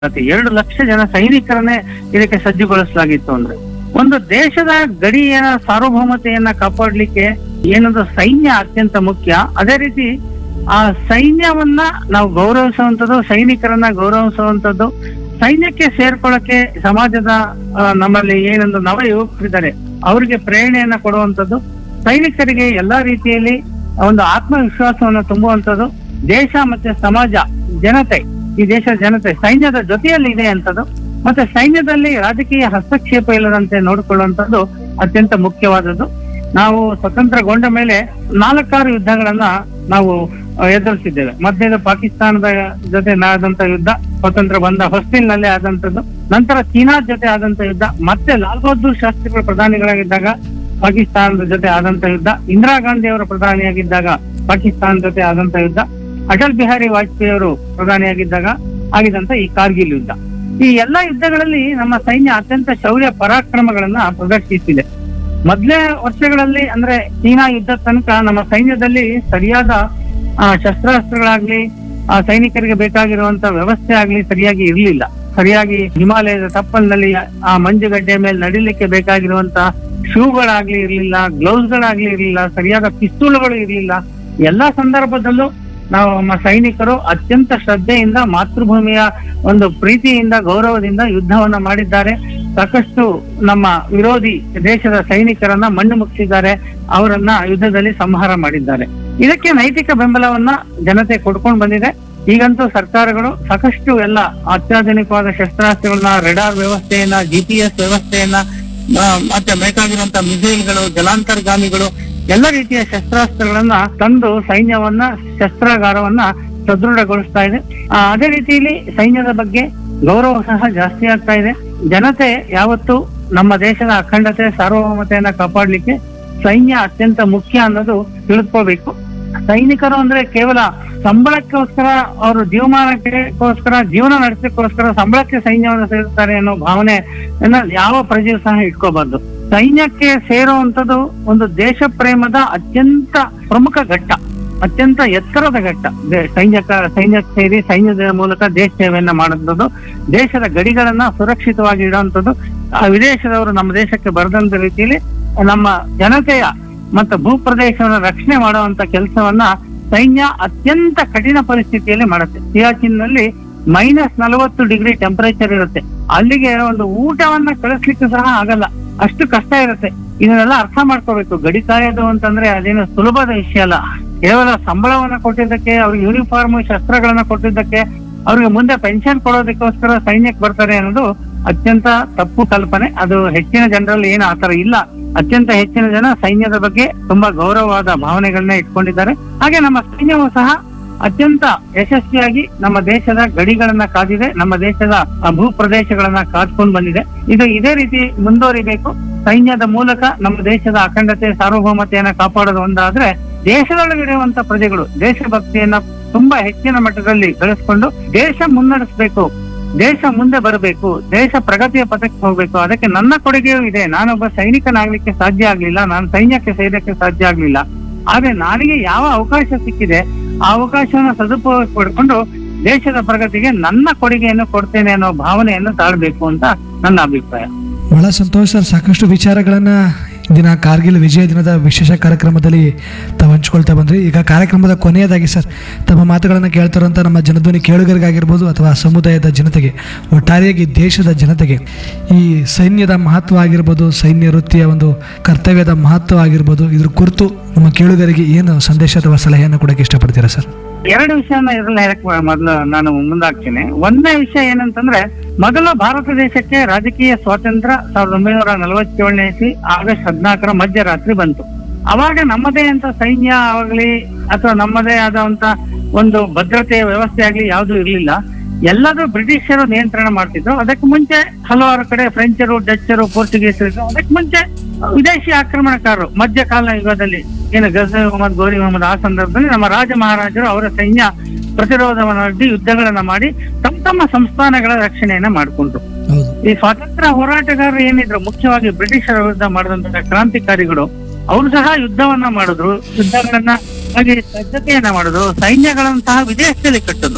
ಮತ್ತೆ ಎರಡು ಲಕ್ಷ ಜನ ಸೈನಿಕರನ್ನೇ ಇದಕ್ಕೆ ಸಜ್ಜುಗೊಳಿಸಲಾಗಿತ್ತು ಅಂದ್ರೆ ಒಂದು ದೇಶದ ಗಡಿಯ ಸಾರ್ವಭೌಮತೆಯನ್ನ ಕಾಪಾಡ್ಲಿಕ್ಕೆ ಏನದು ಸೈನ್ಯ ಅತ್ಯಂತ ಮುಖ್ಯ ಅದೇ ರೀತಿ ಆ ಸೈನ್ಯವನ್ನ ನಾವು ಗೌರವಿಸುವಂತದ್ದು ಸೈನಿಕರನ್ನ ಗೌರವಿಸುವಂತದ್ದು ಸೈನ್ಯಕ್ಕೆ ಸೇರ್ಕೊಳ್ಳಕ್ಕೆ ಸಮಾಜದ ಆ, ನಮ್ಮಲ್ಲಿ ಏನೊಂದು ನವ ಯುವಕರಿದ್ದಾರೆ ಅವರಿಗೆ ಪ್ರೇರಣೆಯನ್ನ ಕೊಡುವಂತದ್ದು ಸೈನಿಕರಿಗೆ ಎಲ್ಲಾ ರೀತಿಯಲ್ಲಿ ಒಂದು ಆತ್ಮವಿಶ್ವಾಸವನ್ನ ತುಂಬುವಂತದ್ದು ದೇಶ ಮತ್ತೆ ಸಮಾಜ ಜನತೆ ಈ ದೇಶದ ಜನತೆ ಸೈನ್ಯದ ಜೊತೆಯಲ್ಲಿ ಇದೆ ಅಂತದ್ದು ಮತ್ತೆ ಸೈನ್ಯದಲ್ಲಿ ರಾಜಕೀಯ ಹಸ್ತಕ್ಷೇಪ ಇಲ್ಲದಂತೆ ನೋಡಿಕೊಳ್ಳುವಂತದ್ದು ಅತ್ಯಂತ ಮುಖ್ಯವಾದದ್ದು ನಾವು ಸ್ವತಂತ್ರಗೊಂಡ ಮೇಲೆ ನಾಲ್ಕಾರು ಯುದ್ಧಗಳನ್ನ ನಾವು ಆ, ಎದುರಿಸಿದ್ದೇವೆ ಮೊದಲೇದು ಪಾಕಿಸ್ತಾನದ ಜೊತೆ ಆದಂತ ಯುದ್ಧ ಸ್ವತಂತ್ರ ಬಂದ ಹೊಸ್ತಿಲ್ನಲ್ಲೇ ಆದಂತದ್ದು ನಂತರ ಚೀನಾ ಜೊತೆ ಆದಂತ ಯುದ್ಧ ಮತ್ತೆ ಲಾಲ್ ಬಹದ್ದೂರ್ ಶಾಸ್ತ್ರಿಗಳು ಪ್ರಧಾನಿಗಳಾಗಿದ್ದಾಗ ಪಾಕಿಸ್ತಾನದ ಜೊತೆ ಆದಂತ ಯುದ್ಧ ಇಂದಿರಾ ಗಾಂಧಿ ಅವರು ಪ್ರಧಾನಿಯಾಗಿದ್ದಾಗ ಪಾಕಿಸ್ತಾನ ಜೊತೆ ಆದಂತ ಯುದ್ಧ ಅಟಲ್ ಬಿಹಾರಿ ವಾಜಪೇಯಿ ಅವರು ಪ್ರಧಾನಿಯಾಗಿದ್ದಾಗ ಆಗಿದಂತ ಈ ಕಾರ್ಗಿಲ್ ಯುದ್ಧ ಈ ಎಲ್ಲಾ ಯುದ್ಧಗಳಲ್ಲಿ ನಮ್ಮ ಸೈನ್ಯ ಅತ್ಯಂತ ಶೌರ್ಯ ಪರಾಕ್ರಮಗಳನ್ನ ಪ್ರದರ್ಶಿಸಿದೆ ಮೊದಲೇ ವರ್ಷಗಳಲ್ಲಿ ಅಂದ್ರೆ ಚೀನಾ ಯುದ್ಧ ತನಕ ನಮ್ಮ ಸೈನ್ಯದಲ್ಲಿ ಸರಿಯಾದ ಆ, ಶಸ್ತ್ರಾಸ್ತ್ರಗಳಾಗ್ಲಿ ಆ ಸೈನಿಕರಿಗೆ ಬೇಕಾಗಿರುವಂತ ವ್ಯವಸ್ಥೆ ಆಗ್ಲಿ ಸರಿಯಾಗಿ ಇರ್ಲಿಲ್ಲ ಸರಿಯಾಗಿ ಹಿಮಾಲಯದ ತಪ್ಪಲಿನಲ್ಲಿ ಆ ಮಂಜುಗಡ್ಡೆ ಮೇಲೆ ನಡಿಲಿಕ್ಕೆ ಬೇಕಾಗಿರುವಂತ ಶೂಗಳಾಗ್ಲಿ ಇರ್ಲಿಲ್ಲ ಗ್ಲೌಸ್ಗಳಾಗ್ಲಿ ಇರ್ಲಿಲ್ಲ ಸರಿಯಾದ ಪಿಸ್ತೂಲ್ಗಳು ಇರ್ಲಿಲ್ಲ ಎಲ್ಲಾ ಸಂದರ್ಭದಲ್ಲೂ ನಾವು ನಮ್ಮ ಸೈನಿಕರು ಅತ್ಯಂತ ಶ್ರದ್ಧೆಯಿಂದ ಮಾತೃಭೂಮಿಯ ಒಂದು ಪ್ರೀತಿಯಿಂದ ಗೌರವದಿಂದ ಯುದ್ಧವನ್ನ ಮಾಡಿದ್ದಾರೆ ಸಾಕಷ್ಟು ನಮ್ಮ ವಿರೋಧಿ ದೇಶದ ಸೈನಿಕರನ್ನ ಮಣ್ಣು ಮುಗಿಸಿದ್ದಾರೆ ಅವರನ್ನ ಯುದ್ಧದಲ್ಲಿ ಸಂಹಾರ ಮಾಡಿದ್ದಾರೆ ಇದಕ್ಕೆ ನೈತಿಕ ಬೆಂಬಲವನ್ನ ಜನತೆ ಕೊಡ್ಕೊಂಡು ಬಂದಿದೆ ಈಗಂತೂ ಸರ್ಕಾರಗಳು ಸಾಕಷ್ಟು ಎಲ್ಲ ಅತ್ಯಾಧುನಿಕವಾದ ಶಸ್ತ್ರಾಸ್ತ್ರಗಳನ್ನ ರೆಡಾರ್ ವ್ಯವಸ್ಥೆಯನ್ನ ಜಿಪಿಎಸ್ ವ್ಯವಸ್ಥೆಯನ್ನ ಆ, ಮತ್ತೆ ಬೇಕಾಗಿರುವಂತ ಮಿಸೈಲ್ಗಳು ಜಲಾಂತರ್ಗಾಮಿಗಳು ಎಲ್ಲ ರೀತಿಯ ಶಸ್ತ್ರಾಸ್ತ್ರಗಳನ್ನ ತಂದು ಸೈನ್ಯವನ್ನ ಶಸ್ತ್ರಾಗಾರವನ್ನ ಸದೃಢಗೊಳಿಸ್ತಾ ಇದೆ ಆ, ಅದೇ ರೀತಿಯಲ್ಲಿ ಸೈನ್ಯದ ಬಗ್ಗೆ ಗೌರವ ಸಹ ಜಾಸ್ತಿ ಆಗ್ತಾ ಇದೆ ಜನತೆ ಯಾವತ್ತು ನಮ್ಮ ದೇಶದ ಅಖಂಡತೆ ಸಾರ್ವಭೌಮತೆಯನ್ನ ಕಾಪಾಡ್ಲಿಕ್ಕೆ ಸೈನ್ಯ ಅತ್ಯಂತ ಮುಖ್ಯ ಅನ್ನೋದು ತಿಳ್ಕೋಬೇಕು ಸೈನಿಕರು ಅಂದ್ರೆ ಕೇವಲ ಸಂಬಳಕ್ಕೋಸ್ಕರ ಅವರು ಜೀವಮಾನಕ್ಕೋಸ್ಕರ ಜೀವನ ನಡೆಸಕ್ಕೋಸ್ಕರ ಸಂಬಳಕ್ಕೆ ಸೈನ್ಯವನ್ನು ಸೇರುತ್ತಾರೆ ಅನ್ನೋ ಭಾವನೆ ಯಾವ ಪ್ರಜೆಯು ಸಹ ಇಟ್ಕೋಬಾರ್ದು ಸೈನ್ಯಕ್ಕೆ ಸೇರುವಂತದ್ದು ಒಂದು ದೇಶ ಪ್ರೇಮದ ಅತ್ಯಂತ ಪ್ರಮುಖ ಘಟ್ಟ ಅತ್ಯಂತ ಎತ್ತರದ ಘಟ್ಟ ದೇ- ಸೈನ್ಯಕ ಸೈನ್ಯಕ್ಕೆ ಸೇರಿ ಸೈನ್ಯದ ಮೂಲಕ ದೇಶ ಸೇವೆಯನ್ನ ಮಾಡುವಂಥದ್ದು ದೇಶದ ಗಡಿಗಳನ್ನ ಸುರಕ್ಷಿತವಾಗಿ ಇಡುವಂಥದ್ದು ಆ ವಿದೇಶದವರು ನಮ್ಮ ದೇಶಕ್ಕೆ ಬರದಂತ ರೀತಿಯಲ್ಲಿ ನಮ್ಮ ಜನತೆಯ ಮತ್ತು ಭೂ ಪ್ರದೇಶವನ್ನು ರಕ್ಷಣೆ ಮಾಡುವಂತ ಕೆಲಸವನ್ನ ಸೈನ್ಯ ಅತ್ಯಂತ ಕಠಿಣ ಪರಿಸ್ಥಿತಿಯಲ್ಲಿ ಮಾಡುತ್ತೆ ಸಿಯಾಚಿನ್ನಲ್ಲಿ ಮೈನಸ್ ನಲವತ್ತು ಡಿಗ್ರಿ ಟೆಂಪರೇಚರ್ ಇರುತ್ತೆ ಅಲ್ಲಿಗೆ ಒಂದು ಊಟವನ್ನ ಕಳಿಸ್ಲಿಕ್ಕೆ ಸಹ ಆಗಲ್ಲ ಅಷ್ಟು ಕಷ್ಟ ಇರುತ್ತೆ ಇದನ್ನೆಲ್ಲ ಅರ್ಥ ಮಾಡ್ಕೋಬೇಕು ಗಡಿ ಕಾಯೋದು ಅಂತಂದ್ರೆ ಅದೇನು ಸುಲಭದ ವಿಷಯ ಅಲ್ಲ ಕೇವಲ ಸಂಬಳವನ್ನ ಕೊಟ್ಟಿದ್ದಕ್ಕೆ ಅವ್ರಿಗೆ ಯೂನಿಫಾರ್ಮ್ ಶಸ್ತ್ರಗಳನ್ನ ಕೊಟ್ಟಿದ್ದಕ್ಕೆ ಅವ್ರಿಗೆ ಮುಂದೆ ಪೆನ್ಷನ್ ಕೊಡೋದಕ್ಕೋಸ್ಕರ ಸೈನ್ಯಕ್ಕೆ ಬರ್ತಾರೆ ಅನ್ನೋದು ಅತ್ಯಂತ ತಪ್ಪು ಕಲ್ಪನೆ ಅದು ಹೆಚ್ಚಿನ ಜನರಲ್ಲಿ ಏನು ಆತರ ಇಲ್ಲ ಅತ್ಯಂತ ಹೆಚ್ಚಿನ ಜನ ಸೈನ್ಯದ ಬಗ್ಗೆ ತುಂಬಾ ಗೌರವವಾದ ಭಾವನೆಗಳನ್ನ ಇಟ್ಕೊಂಡಿದ್ದಾರೆ ಹಾಗೆ ನಮ್ಮ ಸೈನ್ಯವು ಸಹ ಅತ್ಯಂತ ಯಶಸ್ವಿಯಾಗಿ ನಮ್ಮ ದೇಶದ ಗಡಿಗಳನ್ನ ಕಾದಿದೆ ನಮ್ಮ ದೇಶದ ಆ, ಭೂ ಪ್ರದೇಶಗಳನ್ನ ಕಾದ್ಕೊಂಡು ಬಂದಿದೆ ಇದು ಇದೇ ರೀತಿ ಮುಂದುವರಿಬೇಕು ಸೈನ್ಯದ ಮೂಲಕ ನಮ್ಮ ದೇಶದ ಅಖಂಡತೆ ಸಾರ್ವಭೌಮತೆಯನ್ನ ಕಾಪಾಡೋದು ಒಂದಾದ್ರೆ ದೇಶದೊಳಗಿರುವಂತ ಪ್ರಜೆಗಳು ದೇಶಭಕ್ತಿಯನ್ನ ತುಂಬಾ ಹೆಚ್ಚಿನ ಮಟ್ಟದಲ್ಲಿ ಬೆಳೆಸ್ಕೊಂಡು ದೇಶ ಮುನ್ನಡೆಸಬೇಕು ದೇಶ ಮುಂದೆ ಬರಬೇಕು ದೇಶ ಪ್ರಗತಿಯ ಪಥಕ್ಕೆ ಹೋಗ್ಬೇಕು ಅದಕ್ಕೆ ನನ್ನ ಕೊಡುಗೆಯೂ ಇದೆ ನಾನೊಬ್ಬ ಸೈನಿಕನಾಗ್ಲಿಕ್ಕೆ ಸಾಧ್ಯ ಆಗ್ಲಿಲ್ಲ ನಾನು ಸೈನ್ಯಕ್ಕೆ ಸೇರಕ್ಕೆ ಸಾಧ್ಯ ಆಗ್ಲಿಲ್ಲ ಆದ್ರೆ ನನಗೆ ಯಾವ ಅವಕಾಶ ಸಿಕ್ಕಿದೆ ಆ ಅವಕಾಶವನ್ನ ಸದುಪಯೋಗ ಪಡ್ಕೊಂಡು ದೇಶದ ಪ್ರಗತಿಗೆ ನನ್ನ ಕೊಡುಗೆಯನ್ನು ಕೊಡ್ತೇನೆ ಅನ್ನೋ ಭಾವನೆಯನ್ನು ತಾಳ್ಬೇಕು ಅಂತ ನನ್ನ ಅಭಿಪ್ರಾಯ ಬಹಳ ಸಂತೋಷ ಸರ್ ಸಾಕಷ್ಟು ವಿಚಾರಗಳನ್ನು ದಿನ ಕಾರ್ಗಿಲ್ ವಿಜಯ ದಿನದ ವಿಶೇಷ ಕಾರ್ಯಕ್ರಮದಲ್ಲಿ ತಾವು ಹಂಚ್ಕೊಳ್ತಾ ಬಂದ್ರಿ ಈಗ ಕಾರ್ಯಕ್ರಮದ ಕೊನೆಯದಾಗಿ ಸರ್ ತಮ್ಮ ಮಾತುಗಳನ್ನು ಕೇಳ್ತಿರೋಂಥ ನಮ್ಮ ಜನಧ್ವನಿ ಕೇಳುಗರಿಗಾಗಿರ್ಬೋದು ಅಥವಾ ಸಮುದಾಯದ ಜನತೆಗೆ ಒಟ್ಟಾರೆಯಾಗಿ ದೇಶದ ಜನತೆಗೆ ಈ ಸೈನ್ಯದ ಮಹತ್ವ ಆಗಿರ್ಬೋದು ಸೈನ್ಯ ವೃತ್ತಿಯ ಒಂದು ಕರ್ತವ್ಯದ ಮಹತ್ವ ಆಗಿರ್ಬೋದು ಇದ್ರ ಕುರಿತು ನಮ್ಮ ಕೇಳುಗರಿಗೆ ಏನು ಸಂದೇಶ ಅಥವಾ ಸಲಹೆಯನ್ನು ಕೊಡೋಕ್ಕೆ ಇಷ್ಟಪಡ್ತೀರಾ ಸರ್ ಎರಡು ವಿಷಯನ ಇದ್ರಲ್ಲಿ ಹೇಳಕ್ ಮೊದಲು ನಾನು ಮುಂದಾಗ್ತೀನಿ ಒಂದನೇ ವಿಷಯ ಏನಂತಂದ್ರೆ ಮೊದಲು ಭಾರತ ದೇಶಕ್ಕೆ ರಾಜಕೀಯ ಸ್ವಾತಂತ್ರ್ಯ ಸಾವಿರದ ಒಂಬೈನೂರ ನಲವತ್ತೇಳನೇ ಇಸ್ವಿ ಆಗಸ್ಟ್ ಹದಿನಾಲ್ಕರ ಮಧ್ಯರಾತ್ರಿ ಬಂತು ಅವಾಗ ನಮ್ಮದೇ ಅಂತ ಸೈನ್ಯ ಆಗಲಿ ಅಥವಾ ನಮ್ಮದೇ ಆದಂತ ಒಂದು ಭದ್ರತೆಯ ವ್ಯವಸ್ಥೆ ಆಗ್ಲಿ ಯಾವ್ದು ಇರ್ಲಿಲ್ಲ ಎಲ್ಲದೂ ಬ್ರಿಟಿಷರು ನಿಯಂತ್ರಣ ಮಾಡ್ತಿದ್ರು ಅದಕ್ಕೆ ಮುಂಚೆ ಹಲವಾರು ಕಡೆ ಫ್ರೆಂಚರು ಡಚ್ಚರು ಪೋರ್ಚುಗೀಸರು ಇದ್ರು ಅದಕ್ಕೆ ಮುಂಚೆ ವಿದೇಶಿ ಆಕ್ರಮಣಕಾರರು ಮಧ್ಯಕಾಲ ಯುಗದಲ್ಲಿ ಏನು ಗಜನಿ ಮೊಹಮ್ಮದ್ ಗೋರಿ ಮೊಹಮ್ಮದ್ ಆ ಸಂದರ್ಭದಲ್ಲಿ ನಮ್ಮ ರಾಜ ಮಹಾರಾಜರು ಅವರ ಸೈನ್ಯ ಪ್ರತಿರೋಧವನ್ನು ಅಡ್ಡಿ ಯುದ್ಧಗಳನ್ನ ಮಾಡಿ ತಮ್ಮ ತಮ್ಮ ಸಂಸ್ಥಾನಗಳ ರಕ್ಷಣೆಯನ್ನ ಮಾಡಿಕೊಂಡ್ರು ಹೌದು ಈ ಸ್ವಾತಂತ್ರ್ಯ ಹೋರಾಟಗಾರರು ಏನಿದ್ರು ಮುಖ್ಯವಾಗಿ ಬ್ರಿಟಿಷರ ವಿರುದ್ಧ ಮಾಡಿದಂತಹ ಕ್ರಾಂತಿಕಾರಿಗಳು ಅವರು ಸಹ ಯುದ್ಧವನ್ನ ಮಾಡಿದ್ರು ಯುದ್ಧಗಳನ್ನ ಹಾಗೆ ಸಜ್ಜತೆಯನ್ನ ಮಾಡಿದ್ರು ಸೈನ್ಯಗಳನ್ನ ಸಹ ವಿದೇಶದಲ್ಲಿ ಕಟ್ಟಿದ್ರು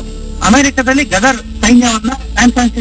ಅಮೆರಿಕದಲ್ಲಿ ಗದರ್ ಸೈನ್ಯವನ್ನ ಸ್ಯಾನ್ ಫ್ರಾನ್ಸಿಸ್ಕೋ